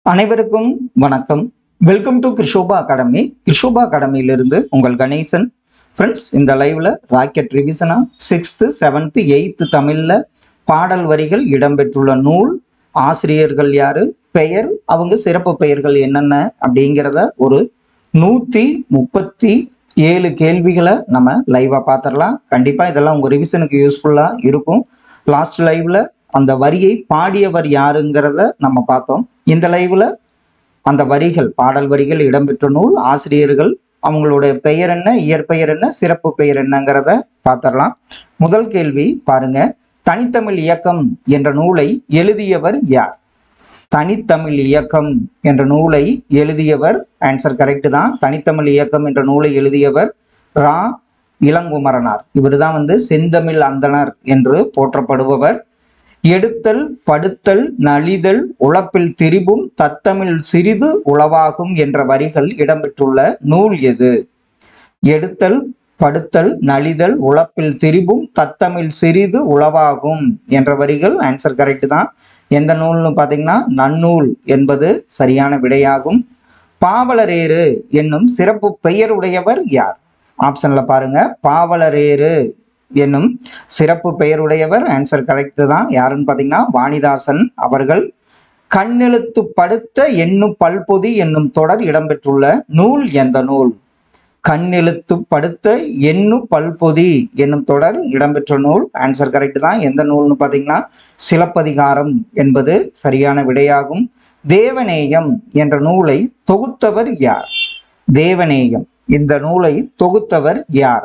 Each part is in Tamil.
அனைவருக்கும் வணக்கம் welcome to Krishoba academy Krishoba அகாடமியிலிருந்து உங்கள் கணேசன் ஃப்ரெண்ட்ஸ் இந்த லைவ்ல ராக்கெட் ரிவிஷனா சிக்ஸ்த்து செவன்த்து எயித்து தமிழில் பாடல் வரிகள் இடம்பெற்றுள்ள நூல் ஆசிரியர்கள் யாரு பெயர் அவங்க சிறப்பு பெயர்கள் என்னென்ன அப்படிங்கிறத ஒரு நூற்றி முப்பத்தி ஏழு கேள்விகளை நம்ம லைவாக பார்த்துடலாம் கண்டிப்பாக இதெல்லாம் உங்கள் ரிவிஷனுக்கு யூஸ்ஃபுல்லாக இருக்கும் லாஸ்ட் லைவ்ல அந்த வரியை பாடியவர் யாருங்கிறத நம்ம பார்த்தோம் இந்த லைவ்ல அந்த வரிகள் பாடல் வரிகள் இடம்பெற்ற நூல் ஆசிரியர்கள் அவங்களுடைய பெயர் என்ன இயற்பெயர் என்ன சிறப்பு பெயர் என்னங்கிறத பார்த்துடலாம் முதல் கேள்வி பாருங்க தனித்தமிழ் இயக்கம் என்ற நூலை எழுதியவர் யார் தனித்தமிழ் இயக்கம் என்ற நூலை எழுதியவர் ஆன்சர் கரெக்ட் தான் தனித்தமிழ் இயக்கம் என்ற நூலை எழுதியவர் ரா இளங்குமரனார் இவர்தான் வந்து செந்தமிழ் அந்தணர் என்று போற்றப்படுபவர் எடுத்தல் படுத்தல் நலிதல் உழப்பில் திரிபும் தத்தமிழ் சிறிது உளவாகும் என்ற வரிகள் இடம்பெற்றுள்ள நூல் எது எடுத்தல் படுத்தல் நலிதல் உழப்பில் திரிபும் தத்தமிழ் சிறிது உளவாகும் என்ற வரிகள் ஆன்சர் கரெக்ட் தான் எந்த நூல்னு பார்த்தீங்கன்னா நன்னூல் என்பது சரியான விடையாகும் பாவலரேறு என்னும் சிறப்பு பெயர் உடையவர் யார் ஆப்ஷன்ல பாருங்க பாவலரேறு என்னும் சிறப்பு பெயருடையவர் ஆன்சர் கரெக்ட் தான் யாருன்னு பார்த்தீங்கன்னா வாணிதாசன் அவர்கள் கண்ணெழுத்து படுத்த எண்ணும் பல்பொதி என்னும் தொடர் இடம்பெற்றுள்ள நூல் எந்த நூல் கண்ணெழுத்து படுத்த எண்ணு பல்பொதி என்னும் தொடர் இடம்பெற்ற நூல் ஆன்சர் கரெக்ட் தான் எந்த நூல்னு பார்த்தீங்கன்னா சிலப்பதிகாரம் என்பது சரியான விடையாகும் தேவநேயம் என்ற நூலை தொகுத்தவர் யார் தேவநேயம் இந்த நூலை தொகுத்தவர் யார்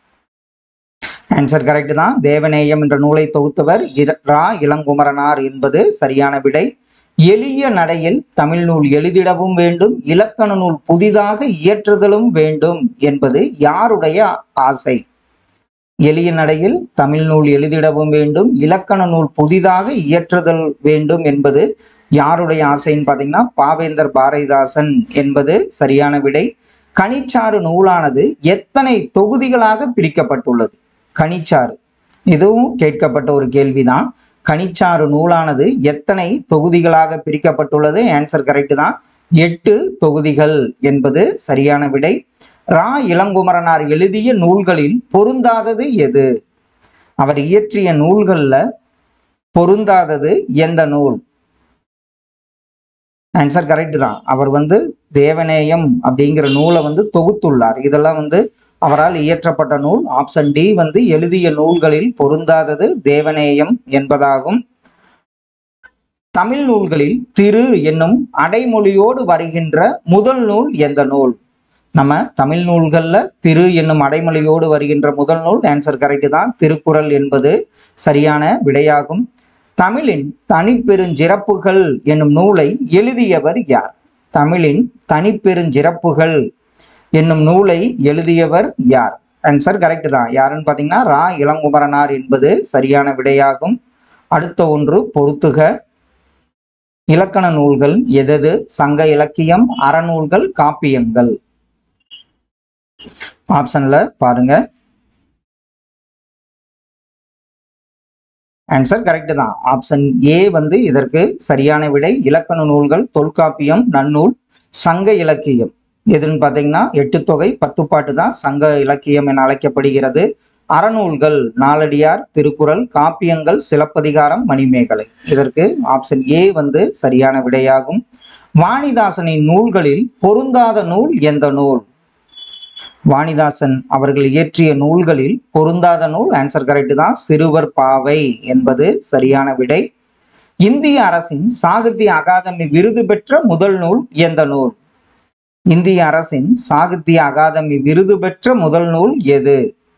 ஆன்சர் கரெக்ட் தான் தேவநேயம் என்ற நூலை தொகுத்தவர் இர- ரா இளங்குமரனார் என்பது சரியான விடை எளிய நடையில் தமிழ் நூல் எழுதிடவும் வேண்டும் இலக்கண நூல் புதிதாக இயற்றுதலும் வேண்டும் என்பது யாருடைய ஆசை எளிய நடையில் தமிழ் நூல் எழுதிடவும் வேண்டும் இலக்கண நூல் புதிதாக இயற்றுதல் வேண்டும் என்பது யாருடைய ஆசைன்னு பார்த்தீங்கன்னா பாவேந்தர் பாரதிதாசன் என்பது சரியான விடை கனிச்சாறு நூலானது எத்தனை தொகுதிகளாக பிரிக்கப்பட்டுள்ளது கனிச்சாறு இதுவும் கேட்கப்பட்ட ஒரு கேள்விதான் கனிச்சாறு நூலானது எத்தனை தொகுதிகளாக பிரிக்கப்பட்டுள்ளது ஆன்சர் கரெக்ட் தான் எட்டு தொகுதிகள் என்பது சரியான விடை ரா இளங்குமரனார் எழுதிய நூல்களில் பொருந்தாதது எது அவர் இயற்றிய நூல்கள்ல பொருந்தாதது எந்த நூல் ஆன்சர் கரெக்ட் தான் அவர் வந்து தேவநேயம் அப்படிங்கிற நூலை வந்து தொகுத்துள்ளார் இதெல்லாம் வந்து அவரால் இயற்றப்பட்ட நூல் ஆப்ஷன் டி வந்து எழுதிய நூல்களில் பொருந்தாதது தேவநேயம் என்பதாகும் தமிழ் நூல்களில் திரு என்னும் அடைமொழியோடு வருகின்ற முதல் நூல் எந்த நூல் நம்ம தமிழ் நூல்கள்ல திரு என்னும் அடைமொழியோடு வருகின்ற முதல் நூல் ஆன்சர் கரெக்ட் தான் திருக்குறள் என்பது சரியான விடையாகும் தமிழின் தனிப்பெருஞ்சிறப்புகள் என்னும் நூலை எழுதியவர் யார் தமிழின் தனிப்பெருஞ்சிறப்புகள் என்னும் நூலை எழுதியவர் யார் ஆன்சர் கரெக்ட் தான் யாருன்னு பார்த்தீங்கன்னா ரா இளங்குமரனார் என்பது சரியான விடையாகும் அடுத்த ஒன்று பொறுத்துக இலக்கண நூல்கள் எதது சங்க இலக்கியம் அறநூல்கள் காப்பியங்கள் ஆப்ஷன்ல பாருங்க ஆன்சர் கரெக்ட் தான் ஆப்ஷன் ஏ வந்து இதற்கு சரியான விடை இலக்கண நூல்கள் தொல்காப்பியம் நன்னூல் சங்க இலக்கியம் எதுன்னு பார்த்தீங்கன்னா எட்டு தொகை பத்து பாட்டு தான் சங்க இலக்கியம் என அழைக்கப்படுகிறது அறநூல்கள் நாலடியார் திருக்குறள் காப்பியங்கள் சிலப்பதிகாரம் மணிமேகலை இதற்கு ஆப்ஷன் ஏ வந்து சரியான விடையாகும் வாணிதாசனின் நூல்களில் பொருந்தாத நூல் எந்த நூல் வாணிதாசன் அவர்கள் இயற்றிய நூல்களில் பொருந்தாத நூல் ஆன்சர் கரெக்ட் தான் சிறுவர் பாவை என்பது சரியான விடை இந்திய அரசின் சாகித்ய அகாதமி விருது பெற்ற முதல் நூல் எந்த நூல் இந்திய அரசின் சாகித்ய அகாதமி விருது பெற்ற முதல் நூல் எது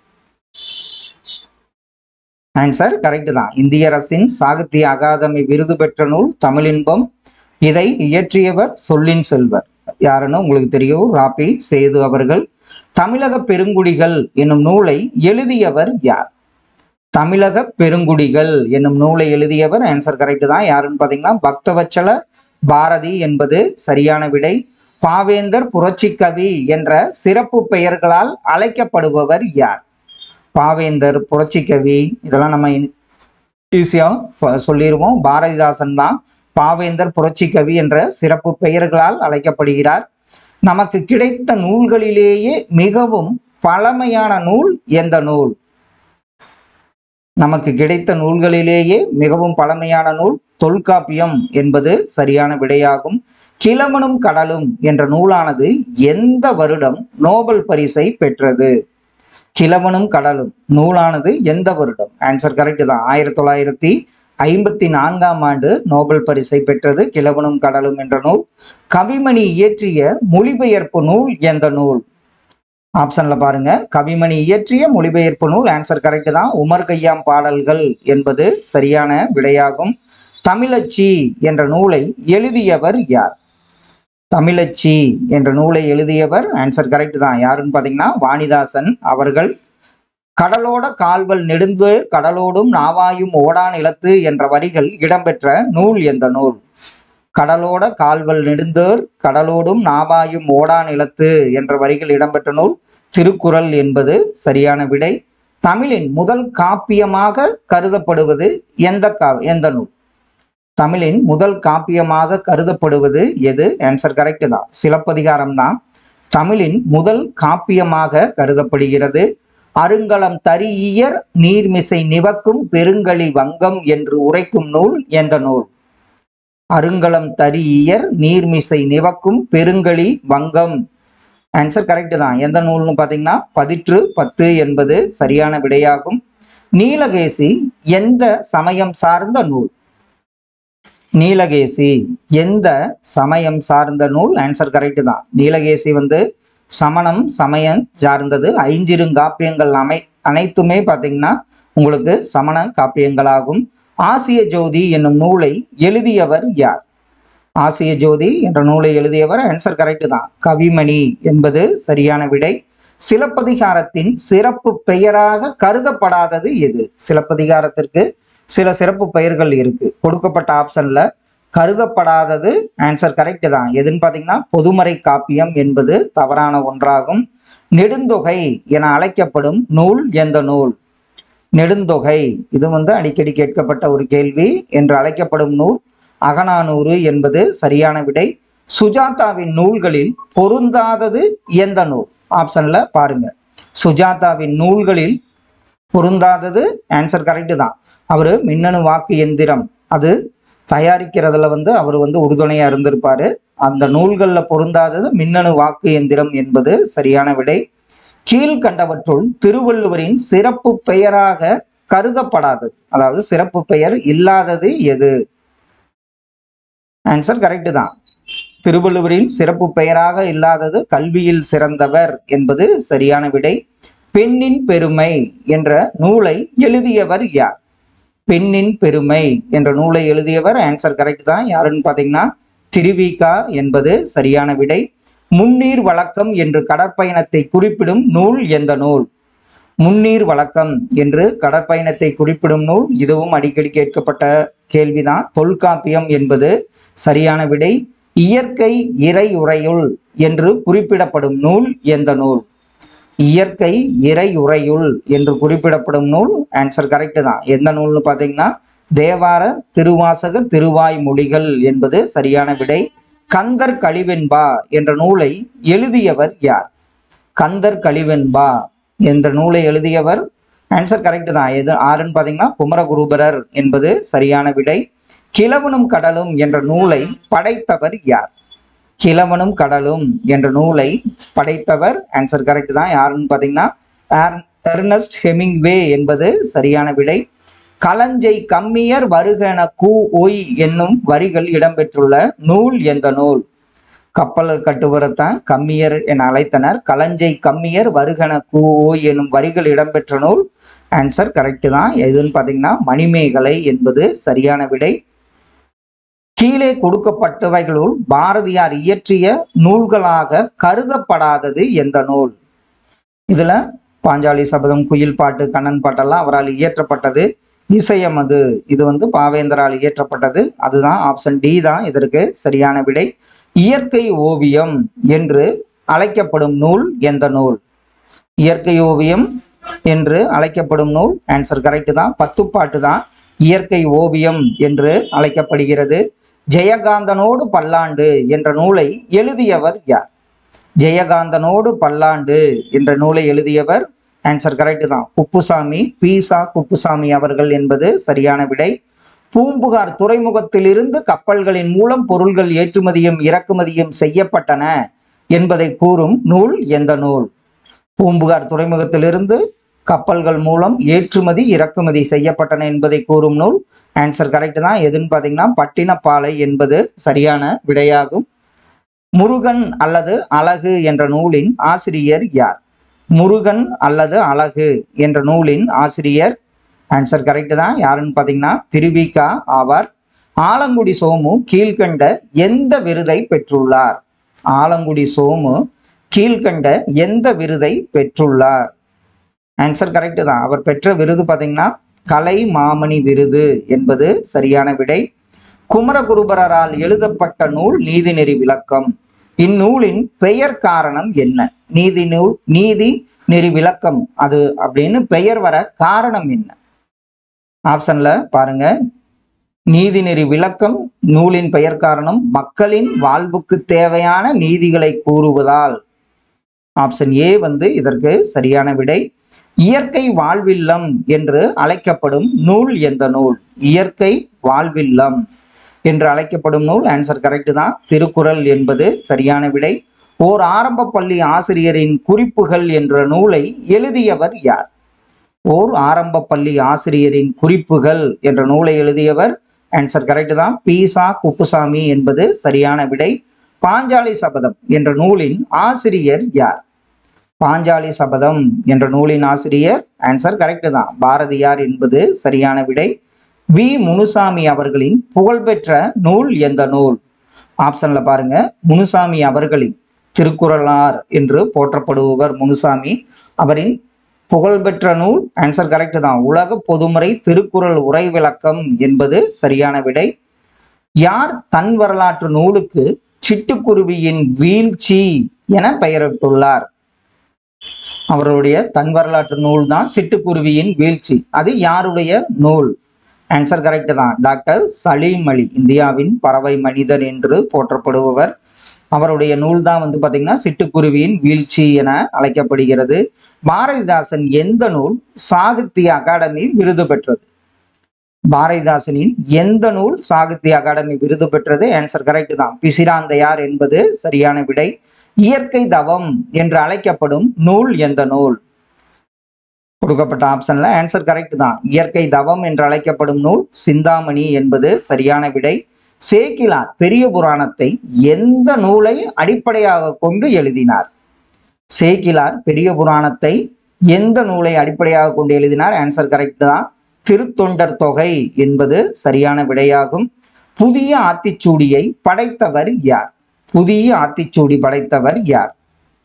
ஆன்சர் கரெக்ட் தான் இந்திய அரசின் சாகித்ய அகாதமி விருது பெற்ற நூல் தமிழின்பம் இதை இயற்றியவர் சொல்லின் செல்வர் யாருன்னு உங்களுக்கு தெரியும் ராபி சேது அவர்கள் தமிழக பெருங்குடிகள் என்னும் நூலை எழுதியவர் யார் தமிழக பெருங்குடிகள் என்னும் நூலை எழுதியவர் ஆன்சர் கரெக்ட் தான் யாருன்னு பார்த்தீங்கன்னா பக்தவச்சல பாரதி என்பது சரியான விடை பாவேந்தர் புரட்சிக்கவி என்ற சிறப்பு பெயர்களால் அழைக்கப்படுபவர் யார் பாவேந்தர் புரட்சிக்கவி இதெல்லாம் நம்ம ஈஸியாக சொல்லிடுவோம் பாரதிதாசன் தான் பாவேந்தர் புரட்சி கவி என்ற சிறப்பு பெயர்களால் அழைக்கப்படுகிறார் நமக்கு கிடைத்த நூல்களிலேயே மிகவும் பழமையான நூல் எந்த நூல் நமக்கு கிடைத்த நூல்களிலேயே மிகவும் பழமையான நூல் தொல்காப்பியம் என்பது சரியான விடையாகும் கிழவனும் கடலும் என்ற நூலானது எந்த வருடம் நோபல் பரிசை பெற்றது கிழவனும் கடலும் நூலானது எந்த வருடம் ஆன்சர் கரெக்ட் தான் ஆயிரத்தி தொள்ளாயிரத்தி ஐம்பத்தி நான்காம் ஆண்டு நோபல் பரிசை பெற்றது கிழவனும் கடலும் என்ற நூல் கவிமணி இயற்றிய மொழிபெயர்ப்பு நூல் எந்த நூல் ஆப்ஷன்ல பாருங்க கவிமணி இயற்றிய மொழிபெயர்ப்பு நூல் ஆன்சர் கரெக்ட் தான் உமர் கையாம் பாடல்கள் என்பது சரியான விடையாகும் தமிழச்சி என்ற நூலை எழுதியவர் யார் தமிழச்சி என்ற நூலை எழுதியவர் ஆன்சர் கரெக்ட் தான் யாருன்னு பார்த்தீங்கன்னா வாணிதாசன் அவர்கள் கடலோட கால்வல் நெடுந்து கடலோடும் நாவாயும் ஓடா நிலத்து என்ற வரிகள் இடம்பெற்ற நூல் எந்த நூல் கடலோட கால்வல் நெடுந்தோர் கடலோடும் நாவாயும் ஓடா நிலத்து என்ற வரிகள் இடம்பெற்ற நூல் திருக்குறள் என்பது சரியான விடை தமிழின் முதல் காப்பியமாக கருதப்படுவது எந்த கா எந்த நூல் தமிழின் முதல் காப்பியமாக கருதப்படுவது எது ஆன்சர் கரெக்ட் தான் சிலப்பதிகாரம் தான் தமிழின் முதல் காப்பியமாக கருதப்படுகிறது அருங்கலம் தரியர் நீர்மிசை நிவக்கும் பெருங்கலி வங்கம் என்று உரைக்கும் நூல் எந்த நூல் அருங்கலம் தரியர் நீர்மிசை நிவக்கும் பெருங்கலி வங்கம் ஆன்சர் கரெக்ட் தான் எந்த நூல்னு பார்த்தீங்கன்னா பதிற்று பத்து என்பது சரியான விடையாகும் நீலகேசி எந்த சமயம் சார்ந்த நூல் நீலகேசி எந்த சமயம் சார்ந்த நூல் ஆன்சர் கரெக்ட் தான் நீலகேசி வந்து சமணம் சமயம் சார்ந்தது ஐஞ்சிருங்காப்பியங்கள் அமை அனைத்துமே பார்த்தீங்கன்னா உங்களுக்கு சமண காப்பியங்களாகும் ஆசிய ஜோதி என்னும் நூலை எழுதியவர் யார் ஆசிய ஜோதி என்ற நூலை எழுதியவர் ஆன்சர் கரெக்ட் தான் கவிமணி என்பது சரியான விடை சிலப்பதிகாரத்தின் சிறப்பு பெயராக கருதப்படாதது எது சிலப்பதிகாரத்திற்கு சில சிறப்பு பெயர்கள் இருக்கு கொடுக்கப்பட்ட ஆப்ஷன்ல கருதப்படாதது ஆன்சர் கரெக்ட் தான் எதுன்னு பார்த்தீங்கன்னா பொதுமறை காப்பியம் என்பது தவறான ஒன்றாகும் நெடுந்தொகை என அழைக்கப்படும் நூல் எந்த நூல் நெடுந்தொகை இது வந்து அடிக்கடி கேட்கப்பட்ட ஒரு கேள்வி என்று அழைக்கப்படும் நூல் அகநானூறு என்பது சரியான விடை சுஜாதாவின் நூல்களில் பொருந்தாதது எந்த நூல் ஆப்ஷன்ல பாருங்க சுஜாதாவின் நூல்களில் பொருந்தாதது ஆன்சர் கரெக்ட் தான் அவர் மின்னணு வாக்கு எந்திரம் அது தயாரிக்கிறதுல வந்து அவர் வந்து உறுதுணையா இருந்திருப்பாரு அந்த நூல்களில் பொருந்தாதது மின்னணு வாக்கு எந்திரம் என்பது சரியான விடை கீழ்கண்டவற்றுள் திருவள்ளுவரின் சிறப்பு பெயராக கருதப்படாதது அதாவது சிறப்பு பெயர் இல்லாதது எது ஆன்சர் கரெக்ட் தான் திருவள்ளுவரின் சிறப்பு பெயராக இல்லாதது கல்வியில் சிறந்தவர் என்பது சரியான விடை பெண்ணின் பெருமை என்ற நூலை எழுதியவர் யார் பெண்ணின் பெருமை என்ற நூலை எழுதியவர் ஆன்சர் கரெக்ட் தான் யாருன்னு பார்த்தீங்கன்னா திருவிகா என்பது சரியான விடை முன்னீர் வழக்கம் என்று கடற்பயணத்தை குறிப்பிடும் நூல் எந்த நூல் முன்னீர் வழக்கம் என்று கடற்பயணத்தை குறிப்பிடும் நூல் இதுவும் அடிக்கடி கேட்கப்பட்ட கேள்விதான் தொல்காப்பியம் என்பது சரியான விடை இயற்கை இறை உரையுள் என்று குறிப்பிடப்படும் நூல் எந்த நூல் இயற்கை இறை உரையுள் என்று குறிப்பிடப்படும் நூல் ஆன்சர் கரெக்ட் தான் எந்த நூல்னு பார்த்தீங்கன்னா தேவார திருவாசக திருவாய் மொழிகள் என்பது சரியான விடை கந்தர் கழிவென்பா என்ற நூலை எழுதியவர் யார் கந்தர் கழிவென்பா என்ற நூலை எழுதியவர் ஆன்சர் கரெக்ட் தான் எது ஆறுன்னு பார்த்தீங்கன்னா குமரகுருபரர் என்பது சரியான விடை கிழவனும் கடலும் என்ற நூலை படைத்தவர் யார் கிழவனும் கடலும் என்ற நூலை படைத்தவர் ஆன்சர் கரெக்ட் தான் யாருன்னு பார்த்தீங்கன்னா ஏர்- எர்னஸ்ட் ஹெமிங்வே என்பது சரியான விடை களஞ்சை கம்மியர் வருகன கூ ஒய் என்னும் வரிகள் இடம்பெற்றுள்ள நூல் எந்த நூல் கப்பல் கட்டுவரத்தான் கம்மியர் என அழைத்தனர் களஞ்சை கம்மியர் வருகன கூ ஓய் என்னும் வரிகள் இடம்பெற்ற நூல் ஆன்சர் கரெக்ட் தான் எதுன்னு பார்த்தீங்கன்னா மணிமேகலை என்பது சரியான விடை கீழே கொடுக்கப்பட்டவைகளுள் பாரதியார் இயற்றிய நூல்களாக கருதப்படாதது எந்த நூல் இதுல பாஞ்சாலி சபதம் குயில் பாட்டு கண்ணன் பாட்டெல்லாம் அவரால் இயற்றப்பட்டது இசையமது இது வந்து பாவேந்தரால் இயற்றப்பட்டது அதுதான் ஆப்ஷன் டி தான் இதற்கு சரியான விடை இயற்கை ஓவியம் என்று அழைக்கப்படும் நூல் எந்த நூல் இயற்கை ஓவியம் என்று அழைக்கப்படும் நூல் ஆன்சர் கரெக்ட் தான் பத்துப்பாட்டு தான் இயற்கை ஓவியம் என்று அழைக்கப்படுகிறது ஜெயகாந்தனோடு பல்லாண்டு என்ற நூலை எழுதியவர் யார் ஜெயகாந்தனோடு பல்லாண்டு என்ற நூலை எழுதியவர் ஆன்சர் கரெக்ட் தான் குப்புசாமி பீசா குப்புசாமி அவர்கள் என்பது சரியான விடை பூம்புகார் துறைமுகத்திலிருந்து கப்பல்களின் மூலம் பொருள்கள் ஏற்றுமதியும் இறக்குமதியும் செய்யப்பட்டன என்பதை கூறும் நூல் எந்த நூல் பூம்புகார் துறைமுகத்திலிருந்து கப்பல்கள் மூலம் ஏற்றுமதி இறக்குமதி செய்யப்பட்டன என்பதை கூறும் நூல் ஆன்சர் கரெக்ட் தான் எதுன்னு பார்த்தீங்கன்னா பட்டினப்பாலை என்பது சரியான விடையாகும் முருகன் அல்லது அழகு என்ற நூலின் ஆசிரியர் யார் முருகன் அல்லது அழகு என்ற நூலின் ஆசிரியர் ஆன்சர் கரெக்ட் தான் யாருன்னு பார்த்தீங்கன்னா திருவிகா ஆவார் ஆலங்குடி சோமு கீழ்கண்ட எந்த விருதை பெற்றுள்ளார் ஆலங்குடி சோமு கீழ்கண்ட எந்த விருதை பெற்றுள்ளார் ஆன்சர் கரெக்ட் தான் அவர் பெற்ற விருது பார்த்தீங்கன்னா கலை மாமணி விருது என்பது சரியான விடை குமரகுருபரரால் எழுதப்பட்ட நூல் நீதிநெறி விளக்கம் இந்நூலின் பெயர் காரணம் என்ன நீதி நூல் நீதி நெறி விளக்கம் அது அப்படின்னு பெயர் வர காரணம் என்ன ஆப்ஷன்ல பாருங்க நீதிநெறி விளக்கம் நூலின் பெயர் காரணம் மக்களின் வாழ்வுக்கு தேவையான நீதிகளை கூறுவதால் ஆப்ஷன் ஏ வந்து இதற்கு சரியான விடை இயற்கை வாழ்வில்லம் என்று அழைக்கப்படும் நூல் எந்த நூல் இயற்கை வாழ்வில்லம் என்று அழைக்கப்படும் நூல் ஆன்சர் கரெக்ட் தான் திருக்குறள் என்பது சரியான விடை ஓர் ஆரம்ப பள்ளி ஆசிரியரின் குறிப்புகள் என்ற நூலை எழுதியவர் யார் ஓர் ஆரம்ப பள்ளி ஆசிரியரின் குறிப்புகள் என்ற நூலை எழுதியவர் ஆன்சர் கரெக்ட் தான் பீசா குப்புசாமி என்பது சரியான விடை பாஞ்சாலி சபதம் என்ற நூலின் ஆசிரியர் யார் பாஞ்சாலி சபதம் என்ற நூலின் ஆசிரியர் ஆன்சர் கரெக்ட் தான் பாரதியார் என்பது சரியான விடை வி முனுசாமி அவர்களின் புகழ்பெற்ற நூல் எந்த நூல் ஆப்ஷன்ல பாருங்க முனுசாமி அவர்களின் திருக்குறளார் என்று போற்றப்படுபவர் முனுசாமி அவரின் புகழ்பெற்ற நூல் ஆன்சர் கரெக்ட் தான் உலக பொதுமுறை திருக்குறள் உரை விளக்கம் என்பது சரியான விடை யார் தன் வரலாற்று நூலுக்கு சிட்டுக்குருவியின் வீழ்ச்சி என பெயரிட்டுள்ளார் அவருடைய தன் வரலாற்று நூல் தான் சிட்டுக்குருவியின் வீழ்ச்சி அது யாருடைய நூல் ஆன்சர் கரெக்ட் தான் டாக்டர் சலீம் அலி இந்தியாவின் பறவை மனிதர் என்று போற்றப்படுபவர் அவருடைய நூல் தான் வந்து பார்த்தீங்கன்னா சிட்டுக்குருவியின் வீழ்ச்சி என அழைக்கப்படுகிறது பாரதிதாசன் எந்த நூல் சாகித்ய அகாடமி விருது பெற்றது பாரதிதாசனின் எந்த நூல் சாகித்ய அகாடமி விருது பெற்றது ஆன்சர் கரெக்ட் தான் பிசிராந்தையார் என்பது சரியான விடை இயற்கை தவம் என்று அழைக்கப்படும் நூல் எந்த நூல் கொடுக்கப்பட்ட ஆப்ஷன்ல ஆன்சர் கரெக்ட் தான் இயற்கை தவம் என்று அழைக்கப்படும் நூல் சிந்தாமணி என்பது சரியான விடை சேக்கிலார் பெரிய புராணத்தை எந்த நூலை அடிப்படையாக கொண்டு எழுதினார் சேக்கிலார் பெரிய புராணத்தை எந்த நூலை அடிப்படையாக கொண்டு எழுதினார் ஆன்சர் கரெக்ட் தான் திருத்தொண்டர் தொகை என்பது சரியான விடையாகும் புதிய ஆத்திச்சூடியை படைத்தவர் யார் புதிய ஆத்திச்சூடி படைத்தவர் யார்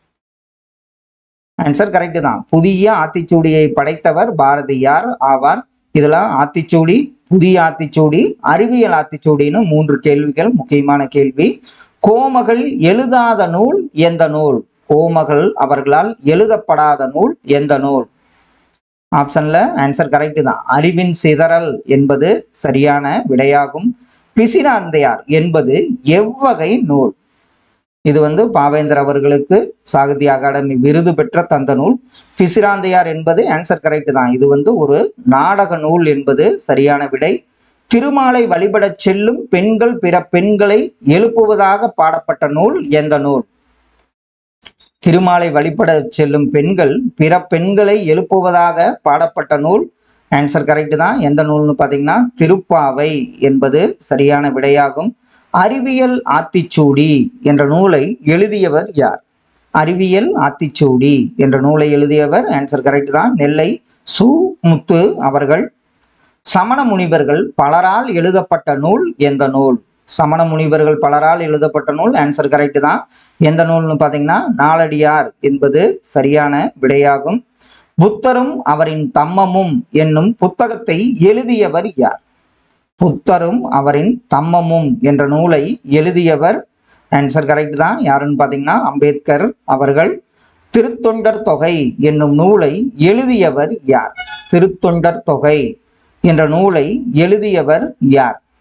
ஆன்சர் கரெக்ட் தான் புதிய ஆத்திச்சூடியை படைத்தவர் பாரதியார் ஆவார் இதெல்லாம் ஆத்திச்சூடி புதிய ஆத்திச்சூடி அறிவியல் ஆத்திச்சூடின்னு மூன்று கேள்விகள் முக்கியமான கேள்வி கோமகள் எழுதாத நூல் எந்த நூல் கோமகள் அவர்களால் எழுதப்படாத நூல் எந்த நூல் ஆப்ஷன்ல ஆன்சர் கரெக்ட் தான் அறிவின் சிதறல் என்பது சரியான விடையாகும் பிசிராந்தையார் என்பது எவ்வகை நூல் இது வந்து பாவேந்தர் அவர்களுக்கு சாகித்ய அகாடமி விருது பெற்ற தந்த நூல் பிசிராந்தையார் என்பது ஆன்சர் கரெக்ட் தான் இது வந்து ஒரு நாடக நூல் என்பது சரியான விடை திருமாலை வழிபடச் செல்லும் பெண்கள் பிற பெண்களை எழுப்புவதாக பாடப்பட்ட நூல் எந்த நூல் திருமாலை வழிபட செல்லும் பெண்கள் பிற பெண்களை எழுப்புவதாக பாடப்பட்ட நூல் ஆன்சர் கரெக்ட் தான் எந்த நூல்னு பார்த்தீங்கன்னா திருப்பாவை என்பது சரியான விடையாகும் அறிவியல் ஆத்திச்சூடி என்ற நூலை எழுதியவர் யார் அறிவியல் ஆத்திச்சூடி என்ற நூலை எழுதியவர் ஆன்சர் கரெக்ட் தான் நெல்லை சு முத்து அவர்கள் சமண முனிவர்கள் பலரால் எழுதப்பட்ட நூல் எந்த நூல் சமண முனிவர்கள் பலரால் எழுதப்பட்ட நூல் ஆன்சர் கரெக்ட் தான் எந்த நூல்னு பார்த்தீங்கன்னா நாலடியார் என்பது சரியான விடையாகும் புத்தரும் அவரின் தம்மமும் என்னும் புத்தகத்தை எழுதியவர் யார் புத்தரும் அவரின் தம்மமும் என்ற நூலை எழுதியவர் ஆன்சர் கரெக்ட் தான் யாருன்னு பார்த்தீங்கன்னா அம்பேத்கர் அவர்கள் திருத்தொண்டர் தொகை என்னும் நூலை எழுதியவர் யார் திருத்தொண்டர் தொகை என்ற நூலை எழுதியவர் யார்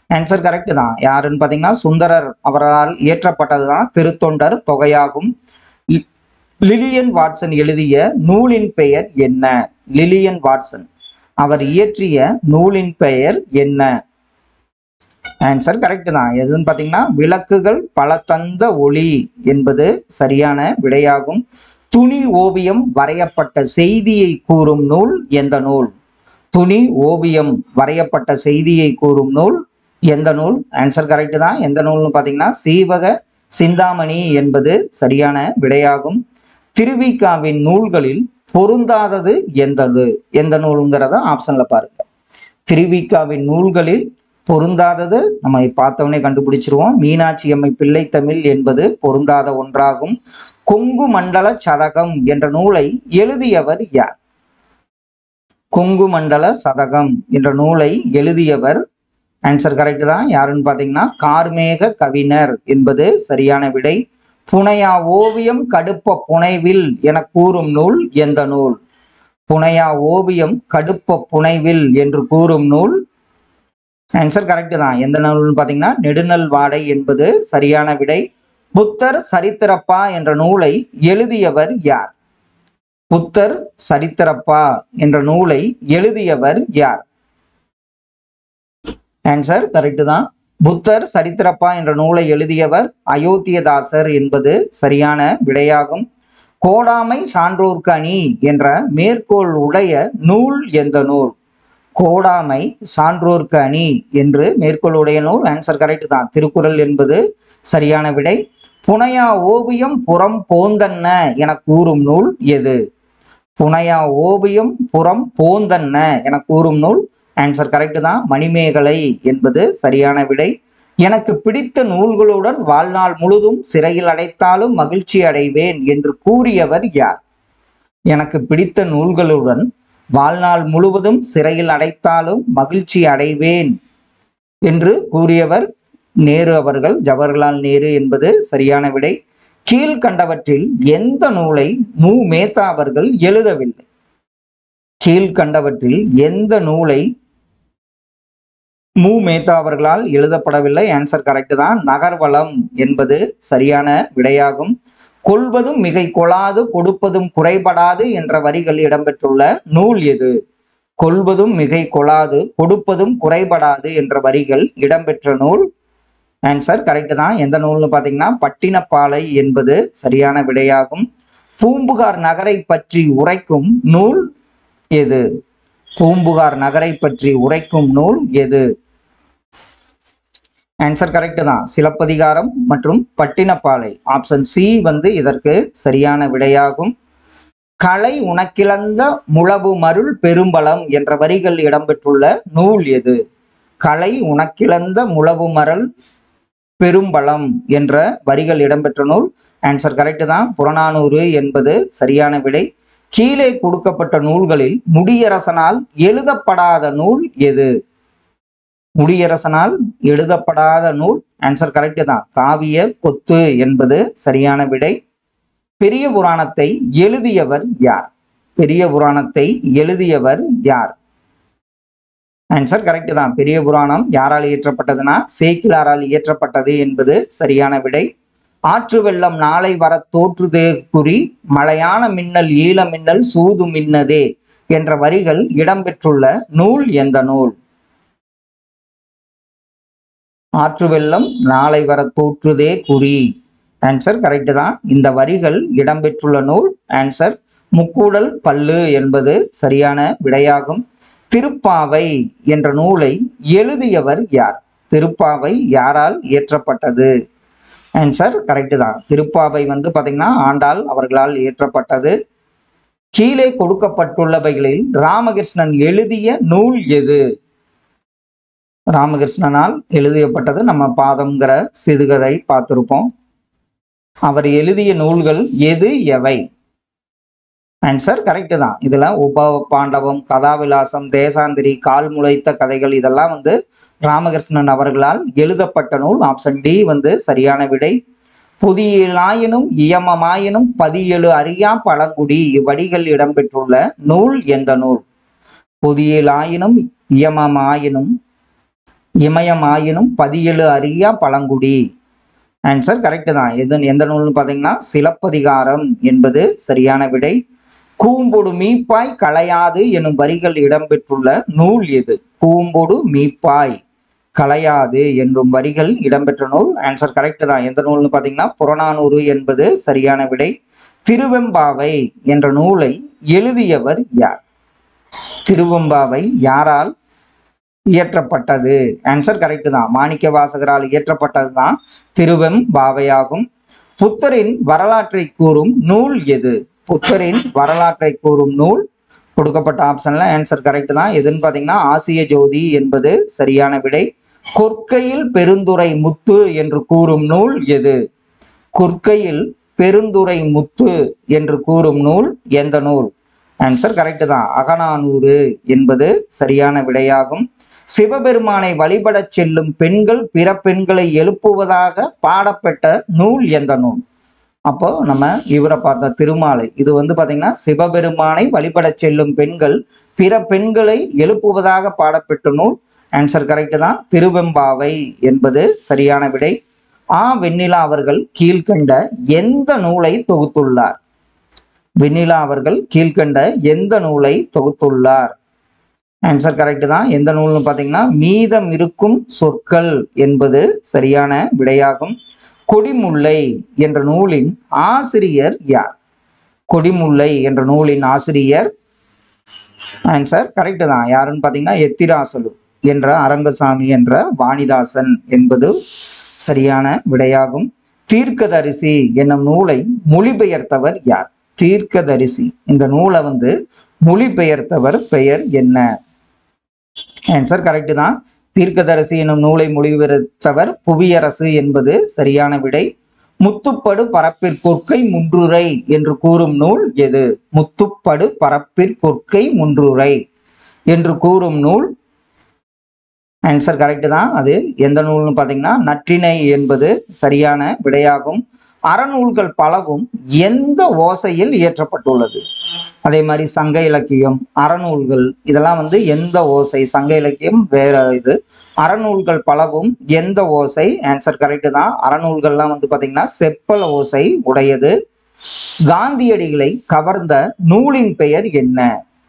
ஆன்சர் கரெக்ட் தான் யாருன்னு பார்த்தீங்கன்னா சுந்தரர் அவரால் இயற்றப்பட்டது தான் திருத்தொண்டர் தொகையாகும் லி- லிலியன் வாட்சன் எழுதிய நூலின் பெயர் என்ன லிலியன் வாட்சன் அவர் இயற்றிய நூலின் பெயர் என்ன ஆன்சர் கரெக்ட் தான் எதுன்னு பார்த்தீங்கன்னா விளக்குகள் பல தந்த ஒளி என்பது சரியான விடையாகும் துணி ஓவியம் வரையப்பட்ட செய்தியை கூறும் நூல் எந்த நூல் துணி ஓவியம் வரையப்பட்ட செய்தியை கூறும் நூல் எந்த நூல் ஆன்சர் கரெக்ட் தான் எந்த நூல்னு பார்த்தீங்கன்னா சீவக சிந்தாமணி என்பது சரியான விடையாகும் திருவிக்காவின் நூல்களில் பொருந்தாதது எந்தது எந்த நூலுங்கிறத ஆப்ஷன்ல பாருங்க திருவிக்காவின் நூல்களில் பொருந்தாதது நம்ம பார்த்தவொடனே கண்டுபிடிச்சிருவோம் மீனாட்சி அம்மை பிள்ளைத்தமிழ் என்பது பொருந்தாத ஒன்றாகும் கொங்கு மண்டல சதகம் என்ற நூலை எழுதியவர் யார் கொங்கு மண்டல சதகம் என்ற நூலை எழுதியவர் ஆன்சர் கரெக்ட் தான் யாருன்னு பார்த்தீங்கன்னா கார்மேக கவிஞர் என்பது சரியான விடை புனையா ஓவியம் கடுப்ப புனைவில் என கூறும் நூல் எந்த நூல் புனையா ஓவியம் கடுப்ப புனைவில் என்று கூறும் நூல் ஆன்சர் கரெக்ட் தான் எந்த நூல்னு பார்த்தீங்கன்னா நெடுநல் வாடை என்பது சரியான விடை புத்தர் சரித்திரப்பா என்ற நூலை எழுதியவர் யார் புத்தர் சரித்திரப்பா என்ற நூலை எழுதியவர் யார் ஆன்சர் கரெக்ட் தான் புத்தர் சரித்திரப்பா என்ற நூலை எழுதியவர் அயோத்தியதாசர் என்பது சரியான விடையாகும் கோடாமை சான்றோர்க்கு அணி என்ற மேற்கோள் உடைய நூல் எந்த நூல் கோடாமை சான்றோர்க்கு அணி என்று மேற்கோள் உடைய நூல் ஆன்சர் கரெக்ட் தான் திருக்குறள் என்பது சரியான விடை புனையா ஓவியம் புறம் போந்தன்ன என கூறும் நூல் எது புனையா ஓவியம் புறம் போந்தன்ன என கூறும் நூல் ஆன்சர் கரெக்ட் தான் மணிமேகலை என்பது சரியான விடை எனக்கு பிடித்த நூல்களுடன் வாழ்நாள் முழுதும் சிறையில் அடைத்தாலும் மகிழ்ச்சி அடைவேன் என்று கூறியவர் யார் எனக்கு பிடித்த நூல்களுடன் வாழ்நாள் முழுவதும் சிறையில் அடைத்தாலும் மகிழ்ச்சி அடைவேன் என்று கூறியவர் நேரு அவர்கள் ஜவஹர்லால் நேரு என்பது சரியான விடை கீழ்கண்டவற்றில் எந்த நூலை மு மேத்தா அவர்கள் எழுதவில்லை கீழ்கண்டவற்றில் எந்த நூலை மு மேத்தா அவர்களால் எழுதப்படவில்லை ஆன்சர் கரெக்ட் தான் நகர்வளம் என்பது சரியான விடையாகும் கொள்வதும் மிகை கொளாது கொடுப்பதும் குறைபடாது என்ற வரிகள் இடம்பெற்றுள்ள நூல் எது கொள்வதும் மிகை கொளாது கொடுப்பதும் குறைபடாது என்ற வரிகள் இடம்பெற்ற நூல் ஆன்சர் கரெக்ட் தான் எந்த நூல்னு பார்த்தீங்கன்னா பட்டினப்பாலை என்பது சரியான விடையாகும் பூம்புகார் நகரை பற்றி உரைக்கும் நூல் எது பூம்புகார் நகரை பற்றி உரைக்கும் நூல் எது ஆன்சர் கரெக்ட் தான் சிலப்பதிகாரம் மற்றும் பட்டினப்பாலை ஆப்ஷன் சி வந்து இதற்கு சரியான விடையாகும் கலை உனக்கிழந்த முழவு மருள் பெரும்பலம் என்ற வரிகள் இடம்பெற்றுள்ள நூல் எது கலை உனக்கிழந்த முழவு மரல் பெரும்பலம் என்ற வரிகள் இடம்பெற்ற நூல் ஆன்சர் கரெக்ட் தான் புறநானூறு என்பது சரியான விடை கீழே கொடுக்கப்பட்ட நூல்களில் முடியரசனால் எழுதப்படாத நூல் எது முடியரசனால் எழுதப்படாத நூல் ஆன்சர் கரெக்ட் தான் காவிய கொத்து என்பது சரியான விடை பெரிய புராணத்தை எழுதியவர் யார் பெரிய புராணத்தை எழுதியவர் யார் ஆன்சர் கரெக்ட் தான் பெரிய புராணம் யாரால் இயற்றப்பட்டதுன்னா சேக்கிலாரால் இயற்றப்பட்டது என்பது சரியான விடை ஆற்று வெள்ளம் நாளை வர தோற்றுதே குறி மலையான மின்னல் ஈழ மின்னல் சூது மின்னதே என்ற வரிகள் இடம்பெற்றுள்ள நூல் எந்த நூல் ஆற்று வெள்ளம் நாளை வர தோற்றுதே குறி ஆன்சர் கரெக்ட் தான் இந்த வரிகள் இடம்பெற்றுள்ள நூல் ஆன்சர் முக்கூடல் பல்லு என்பது சரியான விடையாகும் திருப்பாவை என்ற நூலை எழுதியவர் யார் திருப்பாவை யாரால் இயற்றப்பட்டது ஆன்சர் கரெக்ட் தான் திருப்பாவை வந்து பாத்தீங்கன்னா ஆண்டாள் அவர்களால் இயற்றப்பட்டது கீழே கொடுக்கப்பட்டுள்ளவைகளில் ராமகிருஷ்ணன் எழுதிய நூல் எது ராமகிருஷ்ணனால் எழுதியப்பட்டது நம்ம பாதம்ங்கிற சிறுகதை பார்த்திருப்போம் அவர் எழுதிய நூல்கள் எது எவை ஆன்சர் கரெக்ட் தான் இதுல உப பாண்டவம் கதாவிலாசம் தேசாந்திரி கால் முளைத்த கதைகள் இதெல்லாம் வந்து ராமகிருஷ்ணன் அவர்களால் எழுதப்பட்ட நூல் ஆப்ஷன் டி வந்து சரியான விடை புதியலாயினும் இயமமாயினும் பதியேழு அறியா பழங்குடி இவ்வடிகள் இடம்பெற்றுள்ள நூல் எந்த நூல் புதியலாயினும் இயமமாயினும் இமயமாயினும் பதியெழு அறியா பழங்குடி ஆன்சர் கரெக்டு தான் எது எந்த நூல்னு பார்த்தீங்கன்னா சிலப்பதிகாரம் என்பது சரியான விடை கூம்பொடு மீப்பாய் களையாது எனும் வரிகள் இடம்பெற்றுள்ள நூல் எது கூம்பொடு மீப்பாய் களையாது என்றும் வரிகள் இடம்பெற்ற நூல் ஆன்சர் கரெக்ட் தான் எந்த நூல்னு பார்த்தீங்கன்னா புறநானூறு என்பது சரியான விடை திருவெம்பாவை என்ற நூலை எழுதியவர் யார் திருவெம்பாவை யாரால் இயற்றப்பட்டது ஆன்சர் கரெக்ட் தான் மாணிக்க வாசகரால் இயற்றப்பட்டது தான் திருவெம்பாவையாகும் புத்தரின் வரலாற்றை கூறும் நூல் எது புத்தரின் வரலாற்றை கூறும் நூல் கொடுக்கப்பட்ட ஆப்ஷன்ல ஆன்சர் கரெக்ட் தான் எதுன்னு பார்த்தீங்கன்னா ஆசிய ஜோதி என்பது சரியான விடை கொற்கையில் பெருந்துரை முத்து என்று கூறும் நூல் எது கொற்கையில் பெருந்துரை முத்து என்று கூறும் நூல் எந்த நூல் ஆன்சர் கரெக்ட் தான் அகநானூறு என்பது சரியான விடையாகும் சிவபெருமானை வழிபடச் செல்லும் பெண்கள் பிற பெண்களை எழுப்புவதாக பாடப்பட்ட நூல் எந்த நூல் அப்போ நம்ம இவரை பார்த்த திருமாலை இது வந்து பாத்தீங்கன்னா சிவபெருமானை வழிபடச் செல்லும் பெண்கள் பிற பெண்களை எழுப்புவதாக பாடப்பட்ட நூல் ஆன்சர் கரெக்ட் தான் திருவெம்பாவை என்பது சரியான விடை ஆ வெண்ணிலா அவர்கள் கீழ்கண்ட எந்த நூலை தொகுத்துள்ளார் வெண்ணிலா அவர்கள் கீழ்கண்ட எந்த நூலை தொகுத்துள்ளார் ஆன்சர் கரெக்ட் தான் எந்த நூல்னு பார்த்தீங்கன்னா மீதம் இருக்கும் சொற்கள் என்பது சரியான விடையாகும் கொடிமுல்லை என்ற நூலின் ஆசிரியர் யார் கொடிமுல்லை என்ற நூலின் ஆசிரியர் ஆன்சர் கரெக்ட் தான் யாருன்னு பார்த்தீங்கன்னா எத்திராசலு என்ற அரங்கசாமி என்ற வாணிதாசன் என்பது சரியான விடையாகும் தீர்க்கதரிசி என்னும் நூலை மொழிபெயர்த்தவர் யார் தீர்க்கதரிசி இந்த நூலை வந்து மொழிபெயர்த்தவர் பெயர் என்ன ஆன்சர் கரெக்ட் தான் தீர்க்கதரிசி என்னும் நூலை மொழிபெயர்த்தவர் புவியரசு என்பது சரியான விடை முத்துப்படு பரப்பிற்கொற்கை முன்றுரை என்று கூறும் நூல் எது முத்துப்படு பரப்பிற்கொற்கை முன்றுரை என்று கூறும் நூல் ஆன்சர் கரெக்ட் தான் அது எந்த நூல்னு பார்த்தீங்கன்னா நற்றிணை என்பது சரியான விடையாகும் அறநூல்கள் பலவும் எந்த ஓசையில் இயற்றப்பட்டுள்ளது அதே மாதிரி சங்க இலக்கியம் அறநூல்கள் இதெல்லாம் வந்து எந்த ஓசை சங்க இலக்கியம் வேற இது அறநூல்கள் பலவும் எந்த ஓசை ஆன்சர் கரெக்ட் தான் அறநூல்கள்லாம் வந்து பாத்தீங்கன்னா செப்பல ஓசை உடையது காந்தியடிகளை கவர்ந்த நூலின் பெயர் என்ன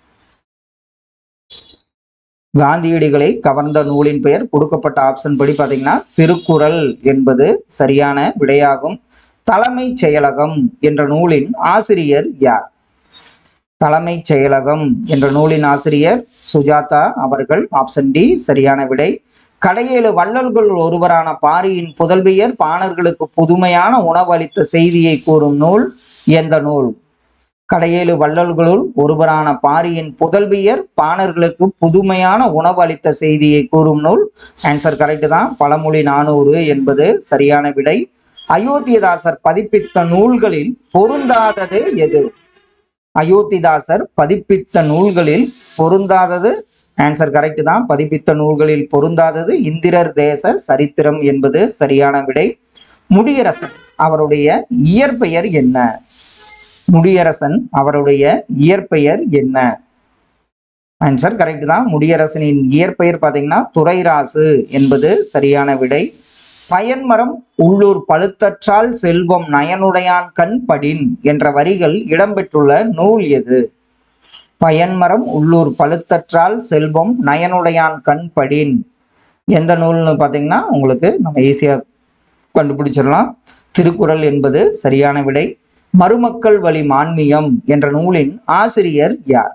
காந்தியடிகளை கவர்ந்த நூலின் பெயர் கொடுக்கப்பட்ட ஆப்ஷன் படி பார்த்தீங்கன்னா திருக்குறள் என்பது சரியான விடையாகும் தலைமைச் செயலகம் என்ற நூலின் ஆசிரியர் யார் தலைமைச் செயலகம் என்ற நூலின் ஆசிரியர் சுஜாதா அவர்கள் ஆப்ஷன் டி சரியான விடை கடையேழு வள்ளல்கள் ஒருவரான பாரியின் புதல்வியர் பாணர்களுக்கு புதுமையான உணவளித்த செய்தியை கூறும் நூல் எந்த நூல் கடையேழு வள்ளல்களுள் ஒருவரான பாரியின் புதல்வியர் பாணர்களுக்கு புதுமையான உணவு அளித்த செய்தியை கூறும் நூல் ஆன்சர் கரெக்ட் தான் பழமொழி நானூறு என்பது சரியான விடை அயோத்தியதாசர் பதிப்பித்த நூல்களில் பொருந்தாதது எது அயோத்திதாசர் பதிப்பித்த நூல்களில் பொருந்தாதது ஆன்சர் கரெக்ட் தான் பதிப்பித்த நூல்களில் பொருந்தாதது இந்திரர் தேச சரித்திரம் என்பது சரியான விடை முடியரசன் அவருடைய இயற்பெயர் என்ன முடியரசன் அவருடைய இயற்பெயர் என்ன ஆன்சர் கரெக்ட் தான் முடியரசனின் இயற்பெயர் பார்த்தீங்கன்னா துரைராசு என்பது சரியான விடை பயன்மரம் உள்ளூர் பழுத்தற்றால் செல்வம் நயனுடையான் கண் படின் என்ற வரிகள் இடம்பெற்றுள்ள நூல் எது பயன்மரம் உள்ளூர் பழுத்தற்றால் செல்வம் நயனுடையான் கண் படின் எந்த நூல்னு பார்த்தீங்கன்னா உங்களுக்கு நம்ம ஈஸியாக கண்டுபிடிச்சிடலாம் திருக்குறள் என்பது சரியான விடை மருமக்கள் வழி மான்மியம் என்ற நூலின் ஆசிரியர் யார்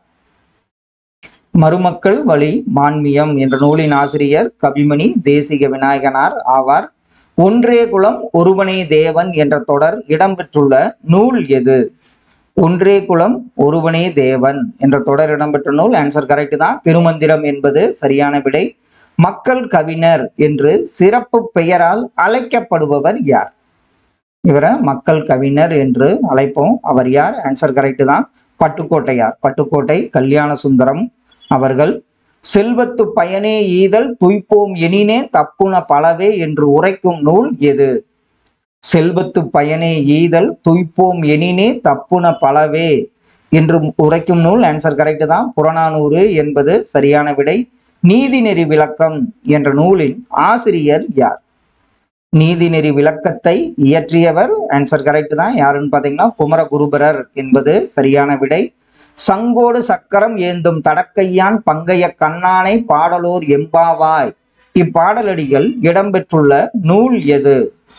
மருமக்கள் வழி மான்மியம் என்ற நூலின் ஆசிரியர் கவிமணி தேசிக விநாயகனார் ஆவார் ஒன்றே குலம் ஒருவனே தேவன் என்ற தொடர் இடம்பெற்றுள்ள நூல் எது ஒன்றே குலம் ஒருவனே தேவன் என்ற தொடர் இடம்பெற்ற நூல் ஆன்சர் கரெக்ட் தான் திருமந்திரம் என்பது சரியான விடை மக்கள் கவிஞர் என்று சிறப்பு பெயரால் அழைக்கப்படுபவர் யார் இவரை மக்கள் கவிஞர் என்று அழைப்போம் அவர் யார் ஆன்சர் கரெக்ட் தான் பட்டுக்கோட்டையார் பட்டுக்கோட்டை கல்யாண சுந்தரம் அவர்கள் செல்வத்து பயனே ஈதல் துய்ப்போம் எனினே தப்புன பலவே என்று உரைக்கும் நூல் எது செல்வத்து பயனே ஈதல் துய்ப்போம் எனினே தப்புன பலவே என்று உரைக்கும் நூல் ஆன்சர் கரெக்ட் தான் புறநானூறு என்பது சரியான விடை நீதிநெறி விளக்கம் என்ற நூலின் ஆசிரியர் யார் நீதிநெறி விளக்கத்தை இயற்றியவர் ஆன்சர் கரெக்ட் தான் யாருன்னு பார்த்தீங்கன்னா குமரகுருபரர் என்பது சரியான விடை சங்கோடு சக்கரம் ஏந்தும் தடக்கையான் பங்கைய கண்ணானை பாடலோர் எம்பாவாய் இப்பாடலடிகள் இடம்பெற்றுள்ள நூல் எது